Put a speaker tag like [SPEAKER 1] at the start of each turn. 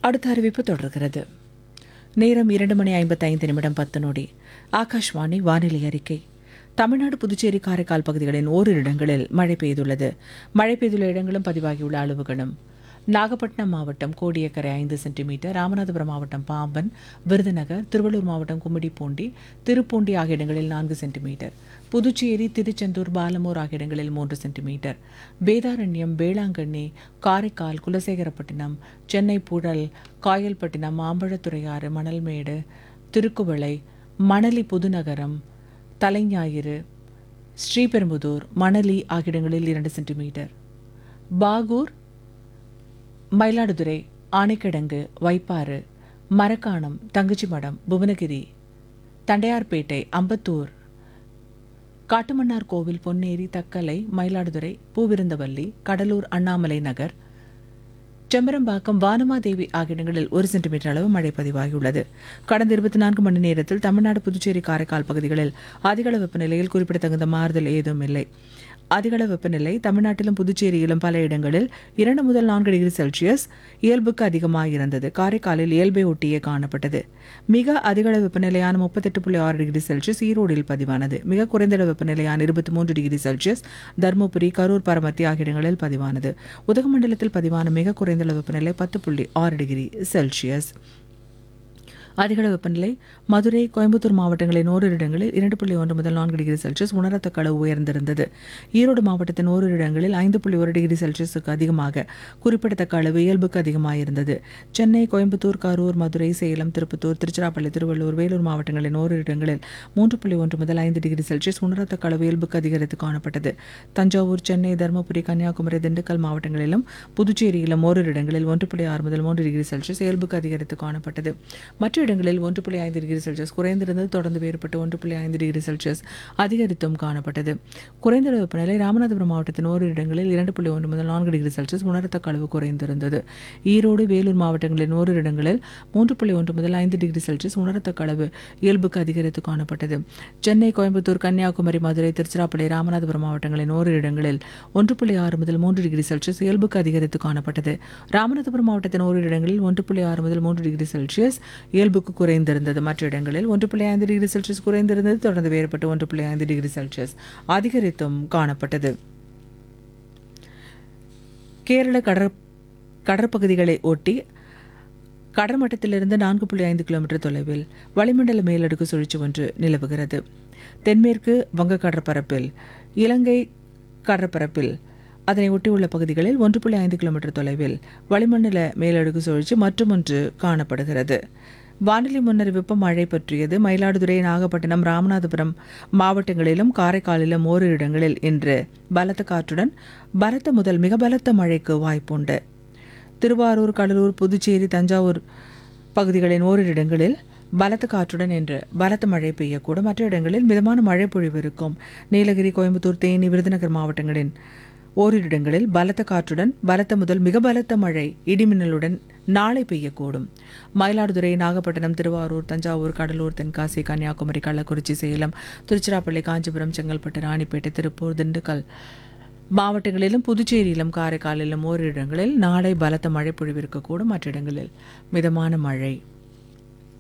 [SPEAKER 1] அடுத்த அறிவிப்பு தொடர்கிறது நேரம் இரண்டு மணி ஐம்பத்தைந்து நிமிடம் பத்து நொடி ஆகாஷ்வாணி வானிலை அறிக்கை தமிழ்நாடு புதுச்சேரி காரைக்கால் பகுதிகளின் ஓரிரு இடங்களில் மழை பெய்துள்ளது மழை பெய்துள்ள இடங்களும் பதிவாகியுள்ள அளவுகளும் நாகப்பட்டினம் மாவட்டம் கோடியக்கரை ஐந்து சென்டிமீட்டர் ராமநாதபுரம் மாவட்டம் பாம்பன் விருதுநகர் திருவள்ளூர் மாவட்டம் கும்மிடிப்பூண்டி திருப்பூண்டி ஆகிய இடங்களில் நான்கு சென்டிமீட்டர் புதுச்சேரி திருச்செந்தூர் பாலமூர் ஆகிய இடங்களில் மூன்று சென்டிமீட்டர் வேதாரண்யம் வேளாங்கண்ணி காரைக்கால் குலசேகரப்பட்டினம் சென்னை புழல் காயல்பட்டினம் மாம்பழத்துறையாறு மணல்மேடு திருக்குவளை மணலி புதுநகரம் தலைஞாயிறு ஸ்ரீபெரும்புதூர் மணலி ஆகிய இடங்களில் இரண்டு சென்டிமீட்டர் பாகூர் மயிலாடுதுறை ஆனைக்கிடங்கு வைப்பாறு மரக்காணம் தங்கச்சிமடம் புவனகிரி தண்டையார்பேட்டை அம்பத்தூர் காட்டுமன்னார் கோவில் பொன்னேரி தக்கலை மயிலாடுதுறை பூவிருந்தவல்லி கடலூர் அண்ணாமலை நகர் செம்பரம்பாக்கம் வானமாதேவி ஆகிய இடங்களில் ஒரு சென்டிமீட்டர் அளவு மழை பதிவாகியுள்ளது கடந்த இருபத்தி நான்கு மணி நேரத்தில் தமிழ்நாடு புதுச்சேரி காரைக்கால் பகுதிகளில் அதிகள வெப்பநிலையில் குறிப்பிடத்தகுந்த மாறுதல் ஏதும் இல்லை அதிகள வெப்பநிலை தமிழ்நாட்டிலும் புதுச்சேரியிலும் பல இடங்களில் இரண்டு முதல் நான்கு டிகிரி செல்சியஸ் இயல்புக்கு அதிகமாக இருந்தது காரைக்காலில் இயல்பை ஒட்டியே காணப்பட்டது மிக அதிகள வெப்பநிலையான முப்பத்தெட்டு புள்ளி ஆறு டிகிரி செல்சியஸ் ஈரோடில் பதிவானது மிக குறைந்த வெப்பநிலையான இருபத்தி மூன்று டிகிரி செல்சியஸ் தருமபுரி கரூர் பரமத்தி ஆகிய இடங்களில் பதிவானது உதகமண்டலத்தில் பதிவான மிக குறைந்த வெப்பநிலை பத்து புள்ளி ஆறு டிகிரி செல்சியஸ் அதிகள வெப்பநிலை மதுரை கோயம்புத்தூர் மாவட்டங்களின் ஓரிரு இடங்களில் இரண்டு புள்ளி ஒன்று முதல் நான்கு டிகிரி செல்சியஸ் உணரத்தக்க அளவு உயர்ந்திருந்தது ஈரோடு மாவட்டத்தின் ஓரிரு இடங்களில் ஐந்து புள்ளி ஒரு டிகிரி செல்சியஸுக்கு அதிகமாக குறிப்பிடத்தக்க அளவு இயல்புக்கு அதிகமாக இருந்தது சென்னை கோயம்புத்தூர் கரூர் மதுரை சேலம் திருப்பத்தூர் திருச்சிராப்பள்ளி திருவள்ளூர் வேலூர் மாவட்டங்களின் ஓரிரு இடங்களில் மூன்று புள்ளி ஒன்று முதல் ஐந்து டிகிரி செல்சியஸ் உணரத்தக்க அளவு இயல்புக்கு அதிகரித்து காணப்பட்டது தஞ்சாவூர் சென்னை தருமபுரி கன்னியாகுமரி திண்டுக்கல் மாவட்டங்களிலும் புதுச்சேரியிலும் ஓரிரு இடங்களில் ஒன்று புள்ளி ஆறு முதல் மூன்று டிகிரி செல்சியஸ் இயல்புக்கு அதிகரித்து காணப்பட்டது மற்ற இடங்களில் ஒன்று புள்ளி ஐந்து டிகிரி செல்சியஸ் குறைந்திருந்தது தொடர்ந்து வேறுபட்டு ஒன்று புள்ளி ஐந்து டிகிரி செல்சியஸ் அதிகரித்தும் காணப்பட்டது குறைந்த வெப்பநிலை ராமநாதபுரம் மாவட்டத்தின் ஓரிரு இடங்களில் இரண்டு புள்ளி ஒன்று முதல் நான்கு டிகிரி செல்சியஸ் உணரத்தக்க அளவு குறைந்திருந்தது ஈரோடு வேலூர் மாவட்டங்களின் ஓரிரு இடங்களில் மூன்று புள்ளி ஒன்று முதல் ஐந்து டிகிரி செல்சியஸ் உணரத்தக்க அளவு இயல்புக்கு அதிகரித்து காணப்பட்டது சென்னை கோயம்புத்தூர் கன்னியாகுமரி மதுரை திருச்சிராப்பள்ளி ராமநாதபுரம் மாவட்டங்களின் ஓரிரு இடங்களில் ஒன்று புள்ளி ஆறு முதல் மூன்று டிகிரி செல்சியஸ் இயல்புக்கு அதிகரித்து காணப்பட்டது ராமநாதபுரம் மாவட்டத்தின் ஓரிரு இடங்களில் ஒன்று புள்ளி ஆறு முதல் மூன்று டிகிரி செல்சியஸ் இயல்புக்கு குறைந்திருந்தது மற்ற இடங்களில் ஒன்று புள்ளி ஐந்து டிகிரி செல்சியஸ் குறைந்திருந்தது தொடர்ந்து வேறுபட்டு ஒன்று புள்ளி ஐந்து டிகிரி செல்சியஸ் அதிகரித்தும் காணப்பட்டது கேரள கடற் கடற்பகுதிகளை ஒட்டி கடற்மட்டத்திலிருந்து நான்கு புள்ளி ஐந்து கிலோமீட்டர் தொலைவில் வளிமண்டல மேலடுக்கு சுழற்சி ஒன்று நிலவுகிறது தென்மேற்கு வங்க கடற்பரப்பில் இலங்கை கடற்பரப்பில் அதனை ஒட்டியுள்ள பகுதிகளில் ஒன்று புள்ளி ஐந்து கிலோமீட்டர் தொலைவில் வளிமண்டல மேலடுக்கு சுழற்சி மற்றுமொன்று காணப்படுகிறது வானிலை முன்னறிவிப்பு மழை பற்றியது மயிலாடுதுறை நாகப்பட்டினம் ராமநாதபுரம் மாவட்டங்களிலும் காரைக்காலிலும் ஓரிரு இடங்களில் இன்று பலத்த காற்றுடன் பலத்த முதல் மிக பலத்த மழைக்கு வாய்ப்புண்டு திருவாரூர் கடலூர் புதுச்சேரி தஞ்சாவூர் பகுதிகளின் ஓரிரு இடங்களில் பலத்த காற்றுடன் இன்று பலத்த மழை பெய்யக்கூடும் மற்ற இடங்களில் மிதமான மழை பொழிவு இருக்கும் நீலகிரி கோயம்புத்தூர் தேனி விருதுநகர் மாவட்டங்களின் ஓரிரு இடங்களில் பலத்த காற்றுடன் பலத்த முதல் மிக பலத்த மழை இடிமின்னலுடன் நாளை பெய்யக்கூடும் மயிலாடுதுறை நாகப்பட்டினம் திருவாரூர் தஞ்சாவூர் கடலூர் தென்காசி கன்னியாகுமரி கள்ளக்குறிச்சி சேலம் திருச்சிராப்பள்ளி காஞ்சிபுரம் செங்கல்பட்டு ராணிப்பேட்டை திருப்பூர் திண்டுக்கல் மாவட்டங்களிலும் புதுச்சேரியிலும் காரைக்காலிலும் ஓரிரு இடங்களில் நாளை பலத்த மழை பொழிவிருக்கக்கூடும் மற்ற இடங்களில் மிதமான மழை